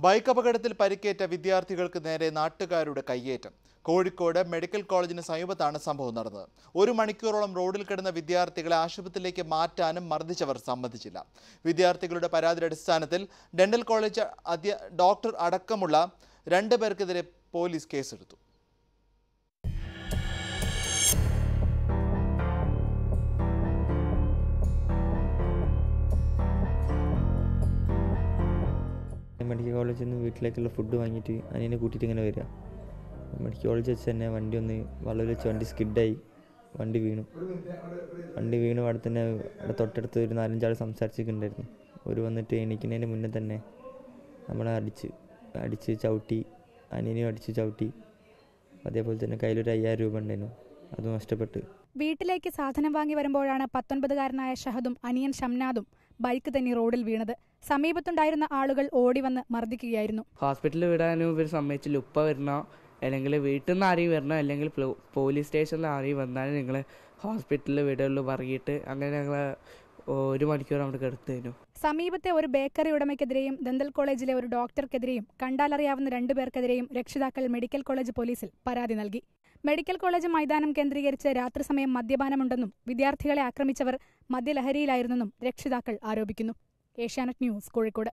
bike അപകടത്തിൽ പരിക്കേറ്റ വിദ്യാർത്ഥികൾക്ക് നേരെ നാട്ടുകാരുടെ കയ്യേറ്റം കോഴിക്കോട് മെഡിക്കൽ കോളേജിന് സമീപത്താണ് സംഭവം നടന്നത് ഒരു മണിക്കൂറോളം റോഡിൽ കിടന്ന വിദ്യാർത്ഥികളെ ആശുപത്രിയിലേക്ക് മാറ്റാനും മർദ്ദിച്ചവർ സമ്മതിച്ചില്ല വിദ്യാർത്ഥികളുടെ പരാതിയുടെ അടിസ്ഥാനത്തിൽ ഡെന്റൽ കോളേജ് അധ്യ ഡോക്ടർ അടക്കമുള്ള രണ്ട് പേർക്കെതിരെ പോലീസ് കേസെടുത്തു മെഡിക്കൽ കോളേജിൽ നിന്ന് വീട്ടിലേക്കുള്ള ഫുഡ് വാങ്ങിയിട്ട് അനിയനെ കൂട്ടിയിട്ട് ഇങ്ങനെ വരിക മെഡിക്കൽ കോളേജ് വെച്ച് തന്നെ വണ്ടി ഒന്ന് വളരെ വെച്ച് വണ്ടി സ്കിഡായി വണ്ടി വീണു വണ്ടി വീണു അവിടെ തന്നെ അവിടെ തൊട്ടടുത്ത് ഒരു നാലഞ്ചാൾ സംസാരിച്ചിട്ടുണ്ടായിരുന്നു ഒരു വന്നിട്ട് എണീക്കുന്നതിന് മുന്നേ തന്നെ നമ്മളെ അടിച്ച് അടിച്ച് ചവിട്ടി അനിയനെയും അടിച്ച് ചവിട്ടി അതേപോലെ തന്നെ കയ്യിലൊരു അയ്യായിരം രൂപ ഉണ്ടായിരുന്നു അത് നഷ്ടപ്പെട്ട് വീട്ടിലേക്ക് സാധനം വാങ്ങി വരുമ്പോഴാണ് പത്തൊൻപതുകാരനായ ഷഹദും അനിയൻ ഷംനാദും ബൈക്ക് തന്നെ റോഡിൽ വീണത് സമീപത്തുണ്ടായിരുന്ന ആളുകൾ ഓടിവന്ന് മർദ്ദിക്കുകയായിരുന്നു ഹോസ്പിറ്റലിൽ വിടാനും ഇവർ സമ്മതിച്ചില്ല ഉപ്പ വരണോ അല്ലെങ്കിൽ വീട്ടിൽ നിന്ന് ആരെയും വരണോ അല്ലെങ്കിൽ പ്ലോ- പോലീസ് സ്റ്റേഷനിൽ ആരെയും വന്നാലും നിങ്ങൾ ഹോസ്പിറ്റലിൽ വിടുള്ളൂ പറഞ്ഞിട്ട് അങ്ങനെ ഞങ്ങൾ ഒരു മണിക്കൂർ അവിടെ കിടത്തേനു സമീപത്തെ ഒരു ബേക്കറി ഉടമയ്ക്കെതിരെയും ദന്തൽ കോളേജിലെ ഒരു ഡോക്ടർക്കെതിരെയും കണ്ടാലറിയാവുന്ന രണ്ടുപേർക്കെതിരെയും രക്ഷിതാക്കൾ മെഡിക്കൽ കോളേജ് പോലീസിൽ പരാതി നൽകി മെഡിക്കൽ കോളേജ് മൈതാനം കേന്ദ്രീകരിച്ച് രാത്രി സമയം മദ്യപാനമുണ്ടെന്നും വിദ്യാർത്ഥികളെ ആക്രമിച്ചവർ മദ്യലഹരിയിലായിരുന്നെന്നും രക്ഷിതാക്കൾ ആരോപിക്കുന്നു ഏഷ്യാനെറ്റ് ന്യൂസ് കോഴിക്കോട്